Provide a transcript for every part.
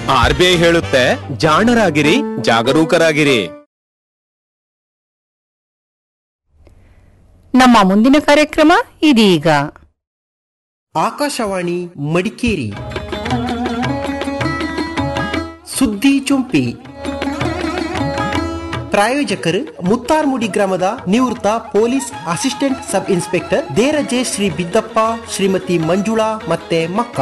R B I ಹೇಳುತ್ತೆ ಜಾಣರಾಗಿರಿ ಜಾಗರೂಕರಾಗಿರಿ ನಮ್ಮ ಮುಂದಿನ ಕಾರ್ಯಕ್ರಮ ಇದೀಗ ಆಕಾಶವಾಣಿ ಮಡಿಕೇರಿ ಸುದ್ದಿ ಚುಂಪಿ ಪ್ರಾಯೋಜಕರು ಮುತ್ತಾರ್ಮುಡಿ ಗ್ರಾಮದ ನಿವೃತ್ತ police assistant sub inspector Deraje Shri Biddappa Shrimati Manjula ಮತ್ತೆ ಮಕ್ಕ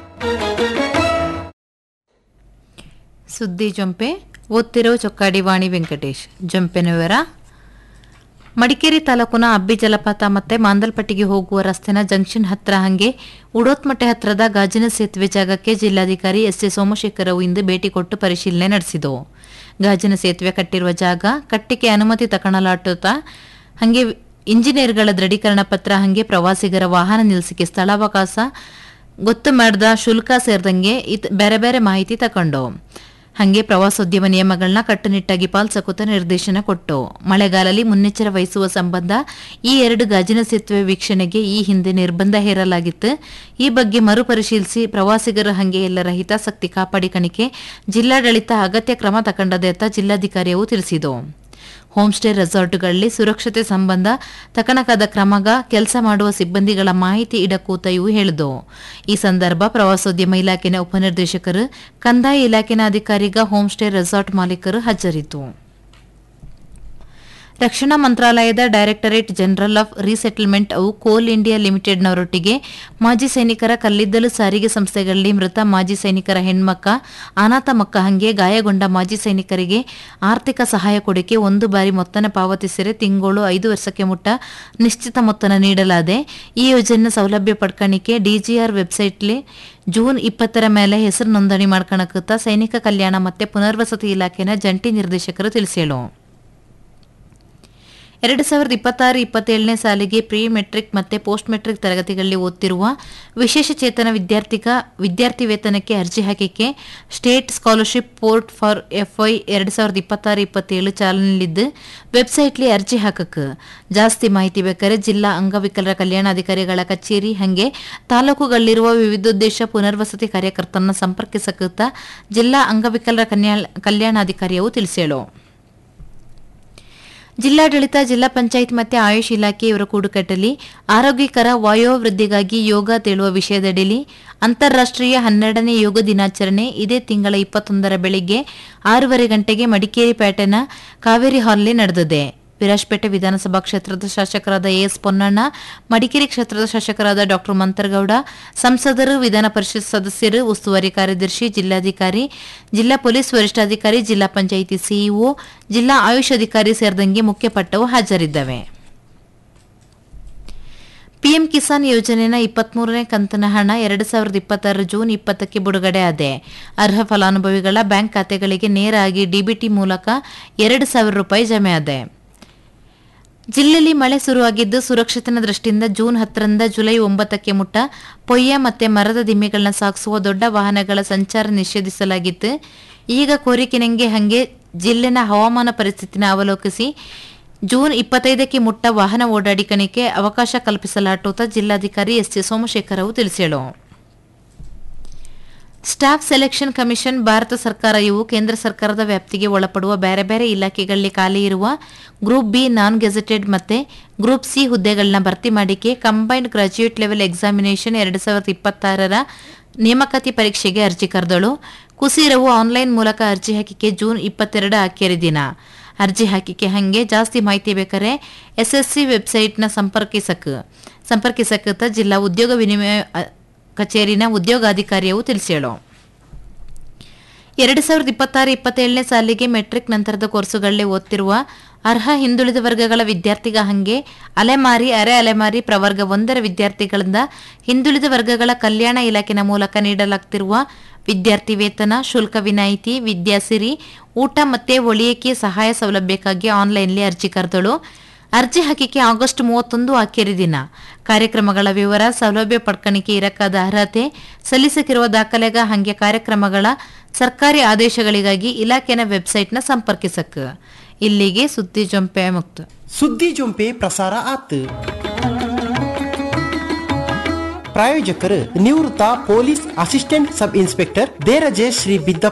ಸುದ್ದಿ ಜೊಂಪೆ ಓದ್ತಿರೋ ಚೊಕ್ಕಾಡಿ ವಾಣಿ ವೆಂಕಟೇಶ್ ಜೊಂಪೆನ ವಿವರ ಮಡಿಕೇರಿ ತಾಲೂಕಿನ ಅಬ್ಬಿ ಜಲಪಾತ ಮತ್ತೆ ಮಾಂದಲ್ಪಟ್ಟಿಗೆ ಹೋಗುವ ರಸ್ತೆನ ಜಂಕ್ಷನ್ ಹತ್ರ ಹಂಗೆ ಉಡೋತ್ಮಟ್ಟೆ ಹತ್ರದ ಗಾಜಿನ ಸೇತುವೆ ಜಾಗಕ್ಕೆ ಜಿಲ್ಲಾಧಿಕಾರಿ ಎಸ್ ಎ ಸೋಮಶೇಖರ್ ಅವು ಇಂದು ಭೇಟಿ ಕೊಟ್ಟು ಪರಿಶೀಲನೆ ನಡೆಸಿದವು ಗಾಜಿನ ಸೇತುವೆ ಕಟ್ಟಿರುವ ಜಾಗ ಕಟ್ಟಿಗೆ ಅನುಮತಿ ತಕೊಳ್ಳಲಾಟುತ್ತಾ ಹಂಗೆ ಇಂಜಿನಿಯರ್ಗಳ ದೃಢೀಕರಣ ಪತ್ರ ಹಂಗೆ ಪ್ರವಾಸಿಗರ ವಾಹನ ನಿಲ್ಲಿಸಿಕೆ ಸ್ಥಳಾವಕಾಶ ಗೊತ್ತು ಮಾಡಿದ ಶುಲ್ಕ ಸೇರಿದಂಗೆ ಇತ್ ಬೇರೆ ಬೇರೆ ಮಾಹಿತಿ ತಕೊಂಡು ಹಂಗೆ ಪ್ರವಾಸೋದ್ಯಮ ನಿಯಮಗಳನ್ನ ಕಟ್ಟುನಿಟ್ಟಾಗಿ ಪಾಲಿಸಕುತ್ತ ನಿರ್ದೇಶನ ಕೊಟ್ಟು ಮಳೆಗಾಲದಲ್ಲಿ ಮುನ್ನೆಚ್ಚರ ವಹಿಸುವ ಸಂಬಂಧ ಈ ಎರಡು ಗಾಜಿನ ಸೇತುವೆ ವೀಕ್ಷಣೆಗೆ ಈ ಹಿಂದೆ ನಿರ್ಬಂಧ ಹೇರಲಾಗಿತ್ತು ಈ ಬಗ್ಗೆ ಮರುಪರಿಶೀಲಿಸಿ ಪ್ರವಾಸಿಗರ ಹಂಗೆ ಎಲ್ಲರ ಹಿತಾಸಕ್ತಿ ಕಾಪಾಡಿಕಣಿಕೆ ಜಿಲ್ಲಾಡಳಿತ ಅಗತ್ಯ ಕ್ರಮ ತಗೊಂಡದೆ ಅಂತ ಜಿಲ್ಲಾಧಿಕಾರಿಯು ತಿಳಿಸಿದರು ಹೋಮ್ ಸ್ಟೇ ರೆಸಾರ್ಟ್ಗಳಲ್ಲಿ ಸುರಕ್ಷತೆ ಸಂಬಂಧ ತಕಣಕಾದ ಕ್ರಮಗ ಕೆಲಸ ಮಾಡುವ ಸಿಬ್ಬಂದಿಗಳ ಮಾಹಿತಿ ಇಡಕೂತ ಇವು ಹೇಳಿದು ಈ ಸಂದರ್ಭ ಪ್ರವಾಸೋದ್ಯಮ ಇಲಾಖೆನ ಉಪನಿರ್ದೇಶಕರು ಕಂದಾಯ ಇಲಾಖೆನ ಅಧಿಕಾರಿಗ ಹೋಮ್ ಸ್ಟೇ ರೆಸಾರ್ಟ್ ಮಾಲೀಕರು ಹಾಜರಿದ್ದು ರಕ್ಷಣಾ ಮಂತ್ರಾಲಯದ ಡೈರೆಕ್ಟರೇಟ್ ಜನರಲ್ ಆಫ್ ರೀಸೆಟಲ್ಮೆಂಟ್ ಅವು ಕೋಲ್ ಇಂಡಿಯಾ ಲಿಮಿಟೆಡ್ನವರೊಟ್ಟಿಗೆ ಮಾಜಿ ಸೈನಿಕರ ಕಲ್ಲಿದ್ದಲು ಸಾರಿಗೆ ಸಂಸ್ಥೆಗಳಲ್ಲಿ ಮೃತ ಮಾಜಿ ಸೈನಿಕರ ಹೆಣ್ಮಕ್ಕ ಅನಾಥ ಮಕ್ಕ ಹಂಗೆ ಗಾಯಗೊಂಡ ಮಾಜಿ ಸೈನಿಕರಿಗೆ ಆರ್ಥಿಕ ಸಹಾಯ ಕೊಡಕ್ಕೆ ಒಂದು ಬಾರಿ ಮೊತ್ತನ ಪಾವತಿಸಿರೆ ತಿಂಗಳು ಐದು ವರ್ಷಕ್ಕೆ ಮುಟ್ಟ ನಿಶ್ಚಿತ ಮೊತ್ತನ ನೀಡಲಾದೆ ಈ ಯೋಜನೆ ಸೌಲಭ್ಯ ಪಡ್ಕಣಿಕೆ ಡಿಜಿಆರ್ ವೆಬ್ಸೈಟ್ಲಿ ಜೂನ್ ಇಪ್ಪತ್ತರ ಮೇಲೆ ಹೆಸರು ನೋಂದಣಿ ಮಾಡ್ಕಣಕುತ್ತ ಸೈನಿಕ ಕಲ್ಯಾಣ ಮತ್ತೆ ಪುನರ್ವಸತಿ ಇಲಾಖೆನ ಜಂಟಿ ನಿರ್ದೇಶಕರು ತಿಳಿಸೇಳು ಎರಡು ಸಾವಿರದ ಇಪ್ಪತ್ತಾರು ಇಪ್ಪತ್ತೇಳನೇ ಸಾಲಿಗೆ ಪ್ರೀ ಮೆಟ್ರಿಕ್ ಮತ್ತೆ ಪೋಸ್ಟ್ ಮೆಟ್ರಿಕ್ ತರಗತಿಗಳಲ್ಲಿ ಓದ್ತಿರುವ ವಿಶೇಷ ಚೇತನ ವಿದ್ಯಾರ್ಥಿಗ ವಿದ್ಯಾರ್ಥಿ ವೇತನಕ್ಕೆ ಅರ್ಜಿ ಹಾಕಿಕೆ ಸ್ಟೇಟ್ ಸ್ಕಾಲರ್ಶಿಪ್ ಪೋರ್ಟ್ ಫಾರ್ ಎಫ್ಐ ಎರಡು ಸಾವಿರದ ಇಪ್ಪತ್ತಾರು ಇಪ್ಪತ್ತೇಳು ಚಾಲನೆಯಲ್ಲಿದ್ದು ವೆಬ್ಸೈಟ್ಲಿ ಅರ್ಜಿ ಹಾಕಕ್ಕೆ ಜಾಸ್ತಿ ಮಾಹಿತಿ ಬೇಕಾದ್ರೆ ಜಿಲ್ಲಾ ಅಂಗವಿಕಲರ ಕಲ್ಯಾಣಾಧಿಕಾರಿಗಳ ಕಚೇರಿ ಹಂಗೆ ತಾಲೂಕುಗಳಲ್ಲಿರುವ ವಿವಿಧೋದ್ದೇಶ ಪುನರ್ವಸತಿ ಕಾರ್ಯಕರ್ತರನ್ನ ಸಂಪರ್ಕಿಸಕುತ್ತ ಜಿಲ್ಲಾ ಅಂಗವಿಕಲರ ಕನ್ಯಾ- ಕಲ್ಯಾಣಾಧಿಕಾರಿಯವು ತಿಳಿಸೇಳು ಜಿಲ್ಲಾಡಳಿತ ಜಿಲ್ಲಾ ಪಂಚಾಯತ್ ಮತ್ತೆ ಆಯುಷ್ ಇಲಾಖೆ ಇವರ ಕೂಡುಕಟ್ಟಲಿ ಆರೋಗ್ಯಕರ ವಯೋವೃದ್ಧಿಗಾಗಿ ಯೋಗ ತೇಳುವ ವಿಷಯದಡಿಲಿ ಅಂತಾರಾಷ್ಟ್ರೀಯ ಹನ್ನೆರಡನೇ ಯೋಗ ದಿನಾಚರಣೆ ಇದೇ ತಿಂಗಳ ಇಪ್ಪತ್ತೊಂದರ ಬೆಳಿಗ್ಗೆ ಆರೂವರೆ ಗಂಟೆಗೆ ಮಡಿಕೇರಿ ಪೇಟೆನ ಕಾವೇರಿ ಹಾಲ್ನಲ್ಲಿ ನಡೆದಿದೆ ವಿರಾಜಪೇಟೆ ವಿಧಾನಸಭಾ ಕ್ಷೇತ್ರದ ಶಾಸಕರಾದ ಎಎಸ್ ಪೊನ್ನಣ್ಣ ಮಡಿಕೇರಿ ಕ್ಷೇತ್ರದ ಶಾಸಕರಾದ ಡಾಕ್ಟರ್ ಮಂತರಗೌಡ ಸಂಸದರು ವಿಧಾನ ಪರಿಷತ್ ಸದಸ್ಯರು ಉಸ್ತುವಾರಿ ಕಾರ್ಯದರ್ಶಿ ಜಿಲ್ಲಾಧಿಕಾರಿ ಜಿಲ್ಲಾ ಪೊಲೀಸ್ ವರಿಷ್ಠಾಧಿಕಾರಿ ಜಿಲ್ಲಾ ಪಂಚಾಯಿತಿ ಸಿಇಒ ಜಿಲ್ಲಾ ಆಯುಷ್ ಅಧಿಕಾರಿ ಸೇರಿದಂಗೆ ಮುಖ್ಯ ಪಟ್ಟವು ಹಾಜರಿದ್ದವೆ ಪಿಎಂ ಕಿಸಾನ್ ಯೋಜನೆನ ಇಪ್ಪತ್ಮೂರನೇ ಕಂತಿನ ಹಣ ಎರಡು ಸಾವಿರದ ಇಪ್ಪತ್ತಾರು ಜೂನ್ ಇಪ್ಪತ್ತಕ್ಕೆ ಬಿಡುಗಡೆ ಆದೆ ಅರ್ಹ ಫಲಾನುಭವಿಗಳ ಬ್ಯಾಂಕ್ ಖಾತೆಗಳಿಗೆ ನೇರಾಗಿ ಡಿಬಿಟಿ ಮೂಲಕ ಎರಡು ಸಾವಿರ ರೂಪಾಯಿ ಜಮೆ ಆದೆ ಜಿಲ್ಲೆಯಲ್ಲಿ ಮಳೆ ಶುರುವಾಗಿದ್ದು ಸುರಕ್ಷತೆನ ದೃಷ್ಟಿಯಿಂದ ಜೂನ್ ಹತ್ತರಿಂದ ಜುಲೈ ಒಂಬತ್ತಕ್ಕೆ ಮುಟ್ಟ ಪೊಯ್ಯ ಮತ್ತೆ ಮರದ ದಿಮ್ಮೆಗಳನ್ನ ಸಾಗಿಸುವ ದೊಡ್ಡ ವಾಹನಗಳ ಸಂಚಾರ ನಿಷೇಧಿಸಲಾಗಿತ್ತು ಈಗ ಕೋರಿಕೆನಂಗೆ ಹಂಗೆ ಜಿಲ್ಲೆನ ಹವಾಮಾನ ಪರಿಸ್ಥಿತಿನ ಅವಲೋಕಿಸಿ ಜೂನ್ ಇಪ್ಪತ್ತೈದಕ್ಕೆ ಮುಟ್ಟ ವಾಹನ ಓಡಾಡಿಕಣಿಕೆ ಅವಕಾಶ ಕಲ್ಪಿಸಲಾಟೋತ ಜಿಲ್ಲಾಧಿಕಾರಿ ಎಸ್ ಎ ಸೋಮಶೇಖರ್ ಅವು ತಿಳಿಸೇಳು ಸ್ಟಾಫ್ ಸೆಲೆಕ್ಷನ್ ಕಮಿಷನ್ ಭಾರತ ಸರ್ಕಾರ ಇವು ಕೇಂದ್ರ ಸರ್ಕಾರದ ವ್ಯಾಪ್ತಿಗೆ ಒಳಪಡುವ ಬೇರೆ ಬೇರೆ ಇಲಾಖೆಗಳಲ್ಲಿ ಖಾಲಿ ಇರುವ ಗ್ರೂಪ್ ಬಿ ನಾನ್ ಗೆಜೆಟೆಡ್ ಮತ್ತೆ ಗ್ರೂಪ್ ಸಿ ಹುದ್ದೆಗಳನ್ನ ಭರ್ತಿ ಮಾಡಿಕೆ ಕಂಬೈನ್ಡ್ ಗ್ರಾಜ್ಯುಯೇಟ್ ಲೆವೆಲ್ ಎಕ್ಸಾಮಿನೇಷನ್ ಎರಡು ಸಾವಿರದ ಇಪ್ಪತ್ತಾರರ ನೇಮಕಾತಿ ಪರೀಕ್ಷೆಗೆ ಅರ್ಜಿ ಕರೆದಳು ಕುಸೀರವು ಆನ್ಲೈನ್ ಮೂಲಕ ಅರ್ಜಿ ಹಾಕಿಕೆ ಜೂನ್ ಇಪ್ಪತ್ತೆರಡು ಆಖೇರಿ ದಿನ ಅರ್ಜಿ ಹಾಕಿಕೆ ಹಂಗೆ ಜಾಸ್ತಿ ಮಾಹಿತಿ ಬೇಕಾರೆ ಎಸ್ಎಸ್ಸಿ ವೆಬ್ಸೈಟ್ನ ಸಂಪರ್ಕಿಸಕ್ ಸಂಪರ್ಕಿಸಕತ್ತ ಜಿಲ್ಲಾ ಉದ್ಯೋಗ ವಿನಿಮಯ ಅ, ಕಚೇರಿನ ಉದ್ಯೋಗಾಧಿಕಾರಿಯವು ತಿಳಿಸೇಳು ಎರಡು ಸಾವಿರದ ಇಪ್ಪತ್ತಾರು ಇಪ್ಪತ್ತೇಳನೇ ಸಾಲಿಗೆ ಮೆಟ್ರಿಕ್ ನಂತರದ ಕೋರ್ಸುಗಳಲ್ಲೇ ಓದ್ತಿರುವ ಅರ್ಹ ಹಿಂದುಳಿದ ವರ್ಗಗಳ ವಿದ್ಯಾರ್ಥಿಗ ಹಂಗೆ ಅಲೆಮಾರಿ ಅರೆ ಅಲೆಮಾರಿ ಪ್ರವರ್ಗ ಒಂದರ ವಿದ್ಯಾರ್ಥಿಗಳಿಂದ ಹಿಂದುಳಿದ ವರ್ಗಗಳ ಕಲ್ಯಾಣ ಇಲಾಖೆನ ಮೂಲಕ ನೀಡಲಾಗ್ತಿರುವ ವಿದ್ಯಾರ್ಥಿ ವೇತನ ಶುಲ್ಕ ವಿನಾಯಿತಿ ವಿದ್ಯಾಸಿರಿ ಊಟ ಮತ್ತೆ ಒಳಿಯಕ್ಕೆ ಸಹಾಯ ಸೌಲಭ್ಯಕ್ಕಾಗಿ ಆನ್ಲೈನ್ಲಿ ಅರ್ಜಿ ಕರೆದಳು ಅರ್ಜಿ ಹಾಕಿಕೆ ಆಗಸ್ಟ್ ಮೂವತ್ತೊಂದು ಆಖೇರಿ ದಿನ ಕಾರ್ಯಕ್ರಮಗಳ ವಿವರ ಸೌಲಭ್ಯ ಪಡ್ಕಣಿಕೆ ಇರಕಾದ ಅರ್ಹತೆ ಸಲ್ಲಿಸಕಿರುವ ದಾಖಲೆಗ ಹಂಗೆ ಕಾರ್ಯಕ್ರಮಗಳ ಸರ್ಕಾರಿ ಆದೇಶಗಳಿಗಾಗಿ ಇಲಾಖೆನ ವೆಬ್ಸೈಟ್ನ ಸಂಪರ್ಕಿಸಕ್ ಇಲ್ಲಿಗೆ ಸುದ್ದಿ ಜೊಂಪೆ ಮುಕ್ತ ಸುದ್ದಿ ಜೊಂಪೆ ಪ್ರಸಾರ ಆತು ಪ್ರಾಯೋಜಕರು ನಿವೃತ್ತ police assistant sub inspector Deraje Shri ಬಿದ್ದಪ್ಪ